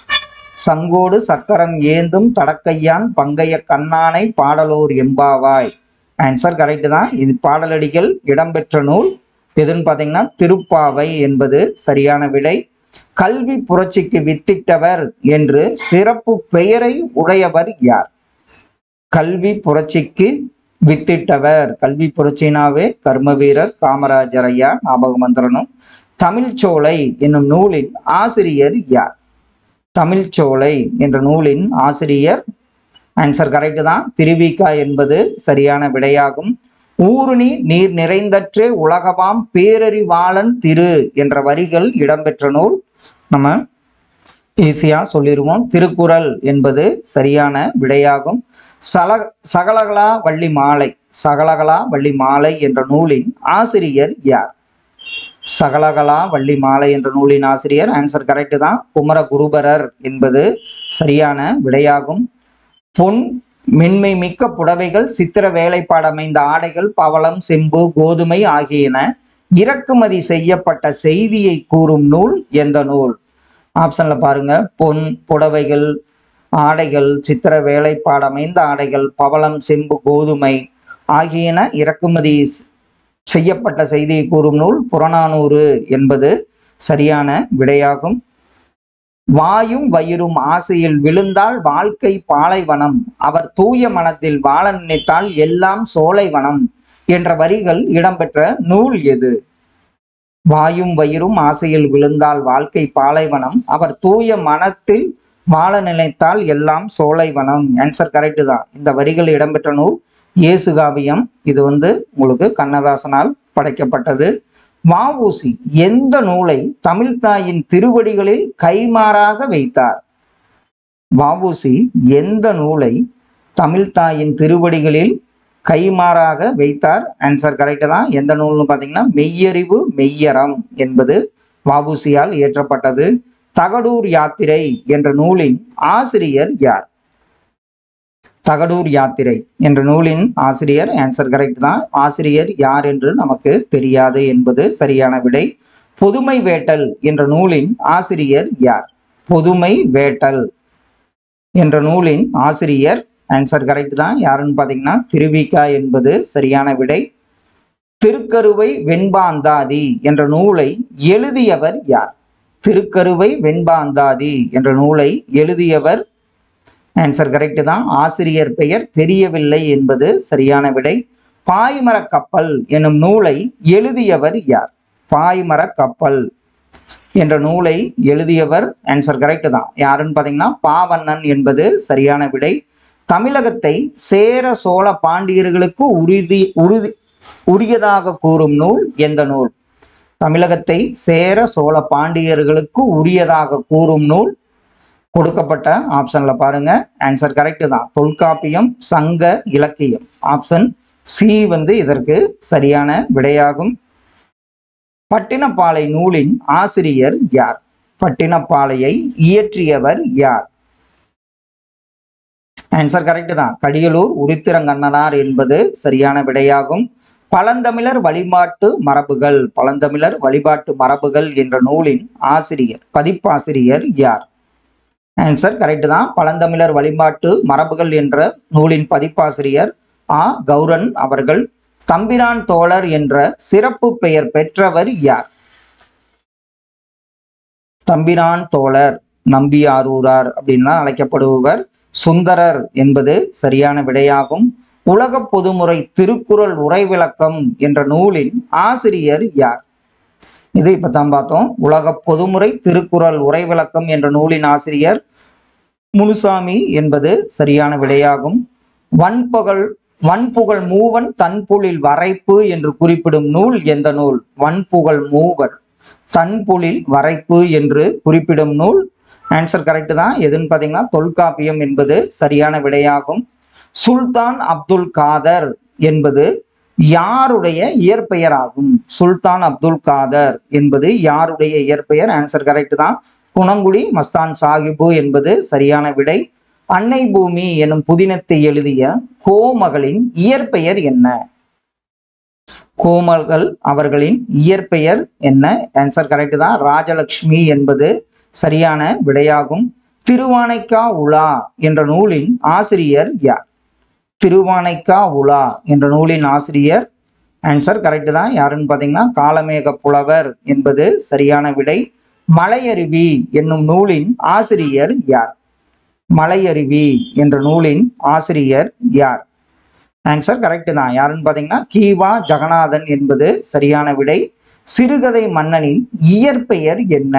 சங்கோடு சக்கரம் ஏந்தும் தடக்கையான் பங்கைய கண்ணானை பாடலோர் எம்பாவாய் ஆன்சர் கரெக்ட் தான் இது பாடலடிகள் இடம்பெற்ற நூல் எதுன்னு பார்த்தீங்கன்னா திருப்பாவை என்பது சரியான விடை கல்வி புரட்சிக்கு வித்திட்டவர் என்று சிறப்பு பெயரை உடையவர் யார் கல்வி புரட்சிக்கு வித்திட்டவர் கல்வி புரட்சினாவே கர்ம வீரர் காமராஜர் ஐயா ஞாபகம் வந்துடணும் தமிழ்ச்சோலை என்னும் நூலின் ஆசிரியர் யார் தமிழ்ச்சோலை என்ற நூலின் ஆசிரியர் ஆன்சர் கரெக்ட் தான் திருவிக்கா என்பது சரியான விடையாகும் ஊருணி நீர் நிறைந்தற்றே உலகவாம் பேரறிவாளன் திரு என்ற வரிகள் இடம்பெற்ற நூல் நம்ம ஈஸியா சொல்லிடுவோம் திருக்குறள் என்பது சரியான விடையாகும் சல சகலகலா வள்ளி மாலை சகலகலா வள்ளி மாலை என்ற நூலின் ஆசிரியர் யார் சகலகலா வள்ளி மாலை என்ற நூலின் ஆசிரியர் ஆன்சர் கரெக்ட் தான் குமர குருபரர் என்பது சரியான விடையாகும் பொன் மென்மை மிக்க புடவைகள் சித்திர வேலைப்பாடமைந்த ஆடைகள் பவளம் செம்பு கோதுமை ஆகியன இறக்குமதி செய்யப்பட்ட செய்தியை கூறும் நூல் எந்த நூல் ஆப்ஷன்ல பாருங்க பொன் புடவைகள் ஆடைகள் சித்திர வேலைப்பாடமைந்த ஆடைகள் பவளம் செம்பு கோதுமை ஆகியன இறக்குமதி செய்யப்பட்ட செய்தியை கூறும் நூல் புறநானூறு என்பது சரியான விடையாகும் வாயும் வயிறும் ஆசையில் விழுந்தால் வாழ்க்கை பாலைவனம் அவர் தூய மனத்தில் வாழ நினைத்தால் எல்லாம் சோலைவனம் என்ற வரிகள் இடம்பெற்ற நூல் எது வாயும் வயிறும் ஆசையில் விழுந்தால் வாழ்க்கை பாலைவனம் அவர் தூய மனத்தில் வாழ நினைத்தால் எல்லாம் சோலைவனம் ஆன்சர் கரெக்ட் தான் இந்த வரிகள் இடம்பெற்ற நூல் இயேசுகாவியம் இது வந்து உங்களுக்கு கண்ணதாசனால் படைக்கப்பட்டது வஉசி எந்த நூலை தமிழ்தாயின் திருவடிகளில் கைமாறாக வைத்தார் வஉசி எந்த நூலை தமிழ்தாயின் திருவடிகளில் கைமாறாக வைத்தார் ஆன்சர் கரெக்ட் தான் எந்த நூல்னு பார்த்தீங்கன்னா மெய்யறிவு மெய்யறம் என்பது வஉசியால் இயற்றப்பட்டது தகடூர் யாத்திரை என்ற நூலின் ஆசிரியர் யார் தகடூர் யாத்திரை என்ற நூலின் ஆசிரியர் ஆன்சர் கரெக்ட் தான் ஆசிரியர் யார் என்று நமக்கு தெரியாது என்பது சரியான விடை பொதுமை வேட்டல் என்ற நூலின் ஆசிரியர் யார் பொதுமை வேட்டல் என்ற நூலின் ஆசிரியர் ஆன்சர் கரெக்ட் தான் யாருன்னு பார்த்தீங்கன்னா திருவிக்கா என்பது சரியான விடை திருக்கருவை வெண்பாந்தாதி என்ற நூலை எழுதியவர் யார் திருக்கருவை வெண்பாந்தாதி என்ற நூலை எழுதியவர் ஆன்சர் கரெக்ட் தான் ஆசிரியர் பெயர் தெரியவில்லை என்பது சரியான விடை பாய்மர கப்பல் எனும் நூலை எழுதியவர் யார் பாய்மர கப்பல் என்ற நூலை எழுதியவர் ஆன்சர் கரெக்ட் தான் யாருன்னு பார்த்தீங்கன்னா பாவண்ணன் என்பது சரியான விடை தமிழகத்தை சேர சோழ பாண்டியர்களுக்கு உறுதி உறுதி உரியதாக கூறும் நூல் எந்த நூல் தமிழகத்தை சேர சோழ பாண்டியர்களுக்கு உரியதாக கூறும் நூல் கொடுக்கப்பட்ட ஆப்ஷன்ல பாருங்க ஆன்சர் கரெக்ட் தான் தொல்காப்பியம் சங்க இலக்கியம் ஆப்ஷன் சி வந்து இதற்கு சரியான விடையாகும் பட்டினப்பாலை நூலின் ஆசிரியர் யார் பட்டினப்பாலையை இயற்றியவர் யார் ஆன்சர் கரெக்ட் தான் கடியலூர் உருத்திரங்கண்ணனார் என்பது சரியான விடையாகும் பழந்தமிழர் வழிபாட்டு மரபுகள் பழந்தமிழர் வழிபாட்டு மரபுகள் என்ற நூலின் ஆசிரியர் பதிப்பாசிரியர் யார் ஆன்சர் கரெக்ட் தான் பழந்தமிழர் வழிபாட்டு மரபுகள் என்ற நூலின் பதிப்பாசிரியர் ஆ கௌரன் அவர்கள் தம்பிரான் தோழர் என்ற சிறப்பு பெயர் பெற்றவர் யார் தம்பிரான் தோழர் நம்பியாரூரார் அப்படின்லாம் அழைக்கப்படுபவர் சுந்தரர் என்பது சரியான விடையாகும் உலக பொதுமுறை திருக்குறள் உரை விளக்கம் என்ற நூலின் ஆசிரியர் யார் இது இப்ப தான் பார்த்தோம் உலக பொதுமுறை திருக்குறள் உரை விளக்கம் என்ற நூலின் ஆசிரியர் முனுசாமி என்பது சரியான விடையாகும் வன்புகழ் வன்புகழ் மூவன் தன்புலில் வரைப்பு என்று குறிப்பிடும் நூல் எந்த நூல் வன்புகழ் மூவர் தன்புலில் வரைப்பு என்று குறிப்பிடும் நூல் ஆன்சர் கரெக்ட் தான் எதுன்னு பார்த்தீங்கன்னா தொல்காப்பியம் என்பது சரியான விடையாகும் சுல்தான் அப்துல் காதர் என்பது யாருடைய இயற்பெயர் ஆகும் சுல்தான் அப்துல் காதர் என்பது யாருடைய இயற்பெயர் ஆன்சர் கரெக்ட் தான் குணங்குடி மஸ்தான் சாஹிபு என்பது சரியான விடை அன்னை பூமி எனும் புதினத்தை எழுதிய கோமகளின் இயற்பெயர் என்ன கோமல்கள் அவர்களின் இயற்பெயர் என்ன ஆன்சர் கரெக்ட் தான் ராஜலட்சுமி என்பது சரியான விடையாகும் திருவானைக்கா உலா என்ற நூலின் ஆசிரியர் யார் திருவானைக்கா உலா என்ற நூலின் ஆசிரியர் ஆன்சர் கரெக்ட் தான் யாருன்னு பார்த்தீங்கன்னா காலமேக புலவர் என்பது சரியான விடை மலையருவி என்னும் நூலின் ஆசிரியர் யார் மலையருவி என்ற நூலின் ஆசிரியர் யார் ஆன்சர் கரெக்ட் தான் யாருன்னு பார்த்தீங்கன்னா கீவா ஜெகநாதன் என்பது சரியான விடை சிறுகதை மன்னனின் இயற்பெயர் என்ன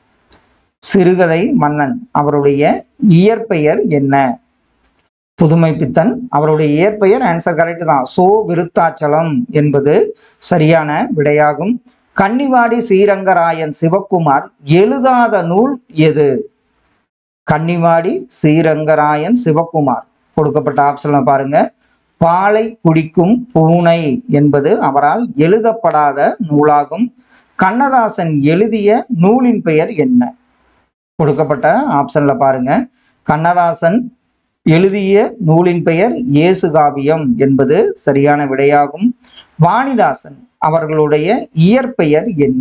சிறுகதை மன்னன் அவருடைய இயற்பெயர் என்ன புதுமை பித்தன் அவருடைய இயற்பெயர் ஆன்சர் கரெக்ட் தான் சோ விருத்தாச்சலம் என்பது சரியான விடையாகும் கன்னிவாடி ஸ்ரீரங்கராயன் சிவக்குமார் எழுதாத நூல் எது கன்னிவாடி ஸ்ரீரங்கராயன் சிவக்குமார் கொடுக்கப்பட்ட ஆப்ஷன்ல பாருங்க பாலை குடிக்கும் பூனை என்பது அவரால் எழுதப்படாத நூலாகும் கண்ணதாசன் எழுதிய நூலின் பெயர் என்ன கொடுக்கப்பட்ட ஆப்ஷன்ல பாருங்க கண்ணதாசன் எழுதிய நூலின் பெயர் இயேசுகாவியம் என்பது சரியான விடையாகும் வாணிதாசன் அவர்களுடைய இயற்பெயர் என்ன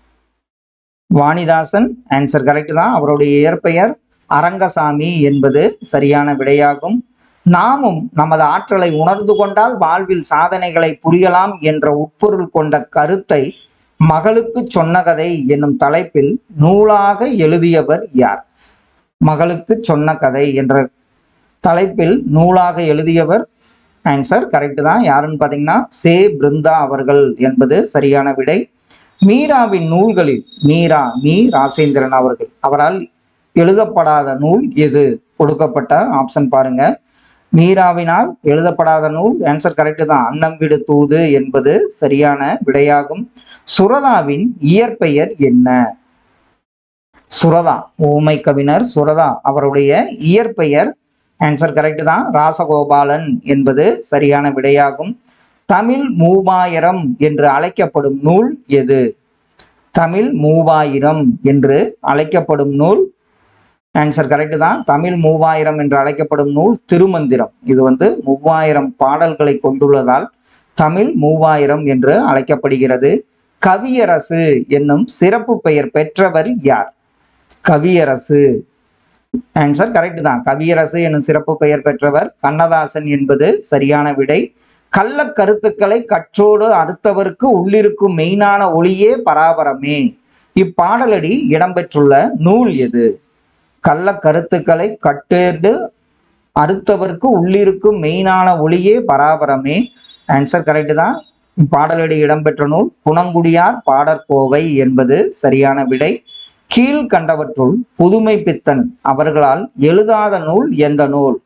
வாணிதாசன் ஆன்சர் கரெக்ட் தான் அவருடைய இயற்பெயர் அரங்கசாமி என்பது சரியான விடையாகும் நாமும் நமது ஆற்றலை உணர்ந்து கொண்டால் வாழ்வில் சாதனைகளை புரியலாம் என்ற உட்பொருள் கொண்ட கருத்தை மகளுக்கு சொன்ன கதை என்னும் தலைப்பில் நூலாக எழுதியவர் யார் மகளுக்கு சொன்ன கதை என்ற தலைப்பில் நூலாக எழுதியவர் ஆன்சர் கரெக்ட் தான் யாருன்னு பார்த்தீங்கன்னா சே பிருந்தா அவர்கள் என்பது சரியான விடை மீராவின் நூல்களில் மீரா மீ ராசேந்திரன் அவர்கள் அவரால் எழுதப்படாத நூல் எது கொடுக்கப்பட்ட ஆப்ஷன் பாருங்க மீராவினால் எழுதப்படாத நூல் ஆன்சர் கரெக்ட் தான் அன்னம் விடு தூது என்பது சரியான விடையாகும் சுரதாவின் இயற்பெயர் என்ன சுரதா ஊமை கவிஞர் சுரதா அவருடைய இயற்பெயர் ஆன்சர் கரெக்ட் தான் ராசகோபாலன் என்பது சரியான விடையாகும் தமிழ் மூவாயிரம் என்று அழைக்கப்படும் நூல் எது தமிழ் மூவாயிரம் என்று அழைக்கப்படும் நூல் ஆன்சர் கரெக்ட் தான் தமிழ் மூவாயிரம் என்று அழைக்கப்படும் நூல் திருமந்திரம் இது வந்து மூவாயிரம் பாடல்களை கொண்டுள்ளதால் தமிழ் மூவாயிரம் என்று அழைக்கப்படுகிறது கவியரசு என்னும் சிறப்பு பெயர் பெற்றவர் யார் கவியரசு ஆன்சர் கரெக்ட் தான் கவியரசு என்னும் சிறப்பு பெயர் பெற்றவர் கண்ணதாசன் என்பது சரியான விடை கள்ள கருத்துக்களை கற்றோடு அடுத்தவருக்கு உள்ளிருக்கும் மெய்னான ஒளியே பராபரமே இப்பாடலடி இடம்பெற்றுள்ள நூல் எது கள்ள கருத்துக்களை கட்டேர்ந்து அடுத்தவருக்கு உள்ளிருக்கும் மெய்னான ஒளியே பராபரமே ஆன்சர் கரெக்ட் தான் இப்பாடலடி இடம்பெற்ற நூல் குணங்குடியார் பாடற்கோவை என்பது சரியான விடை கீழ்கண்டவற்றுள் புதுமை பித்தன் அவர்களால் எழுதாத நூல் எந்த நூல்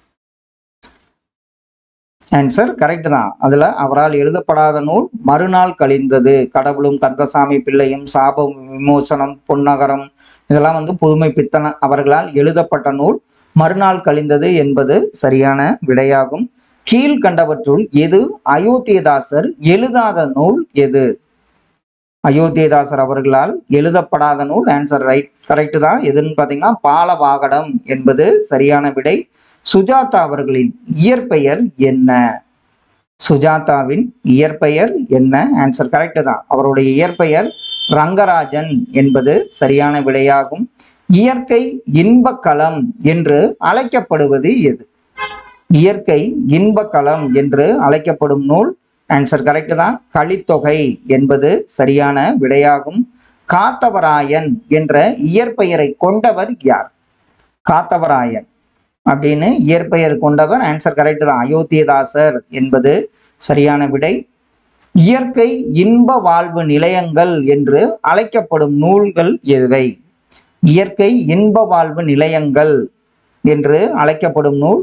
ஆன்சர் கரெக்ட் தான் அதுல அவரால் எழுதப்படாத நூல் மறுநாள் கழிந்தது கடவுளும் கந்தசாமி பிள்ளையும் சாப விமோசனம் பொன்னகரம் இதெல்லாம் வந்து புதுமை பித்தன் அவர்களால் எழுதப்பட்ட நூல் மறுநாள் கழிந்தது என்பது சரியான விடையாகும் கீழ்கண்டவற்றுள் எது அயோத்தியதாசர் எழுதாத நூல் எது அயோத்தியதாசர் அவர்களால் எழுதப்படாத நூல் ஆன்சர் ரைட் கரெக்ட் தான் எதுன்னு பார்த்தீங்கன்னா பாலவாகடம் என்பது சரியான விடை சுஜாதா அவர்களின் இயற்பெயர் என்ன சுஜாதாவின் இயற்பெயர் என்ன ஆன்சர் கரெக்ட் தான் அவருடைய இயற்பெயர் ரங்கராஜன் என்பது சரியான விடையாகும் இயற்கை இன்பக்களம் என்று அழைக்கப்படுவது எது இயற்கை இன்பக்களம் என்று அழைக்கப்படும் நூல் ஆன்சர் கரெக்ட் தான் கலித்தொகை என்பது சரியான விடையாகும் காத்தவராயன் என்ற இயற்பெயரை கொண்டவர் யார் காத்தவராயன் அப்படின்னு இயற்பெயர் கொண்டவர் ஆன்சர் கரெக்ட் தான் அயோத்தியதாசர் என்பது சரியான விடை இயற்கை இன்ப வாழ்வு நிலையங்கள் என்று அழைக்கப்படும் நூல்கள் எவை இயற்கை இன்ப வாழ்வு நிலையங்கள் என்று அழைக்கப்படும் நூல்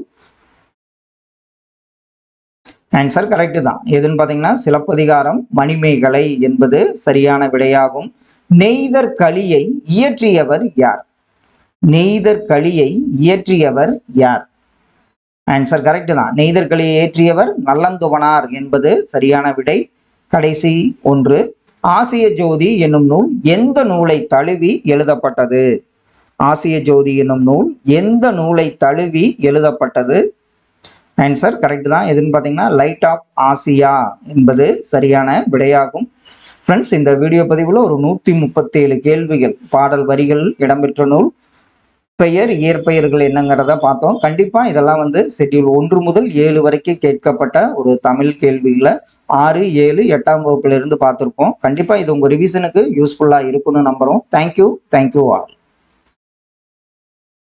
ஆன்சர் கரெக்ட் தான் எதுன்னு பார்த்தீங்கன்னா சிலப்பதிகாரம் மணிமேகலை என்பது சரியான விடையாகும் நெய்தர் களியை இயற்றியவர் யார் நெய்தர் களியை இயற்றியவர் யார் ஆன்சர் கரெக்ட் தான் நெய்தர்களை ஏற்றியவர் நல்லந்துவனார் என்பது சரியான விடை கடைசி ஒன்று ஆசிய ஜோதி என்னும் நூல் எந்த நூலை தழுவி எழுதப்பட்டது ஆசிய ஜோதி என்னும் நூல் எந்த நூலை தழுவி எழுதப்பட்டது ஆன்சர் கரெக்ட் தான் எதுன்னு பார்த்தீங்கன்னா லைட் ஆஃப் ஆசியா என்பது சரியான விடையாகும் ஃப்ரெண்ட்ஸ் இந்த வீடியோ பதிவில் ஒரு நூற்றி முப்பத்தேழு கேள்விகள் பாடல் வரிகள் இடம்பெற்ற நூல் பெயர் இயற்பெயர்கள் என்னங்கிறத பார்த்தோம் கண்டிப்பாக இதெல்லாம் வந்து ஷெட்யூல் ஒன்று முதல் ஏழு வரைக்கும் கேட்கப்பட்ட ஒரு தமிழ் கேள்விகளை ஆறு ஏழு எட்டாம் வகுப்புல இருந்து பார்த்துருப்போம் கண்டிப்பாக இது உங்கள் ரிவிஷனுக்கு யூஸ்ஃபுல்லாக இருக்கும்னு நம்புகிறோம் தேங்க்யூ தேங்க்யூ ஆல்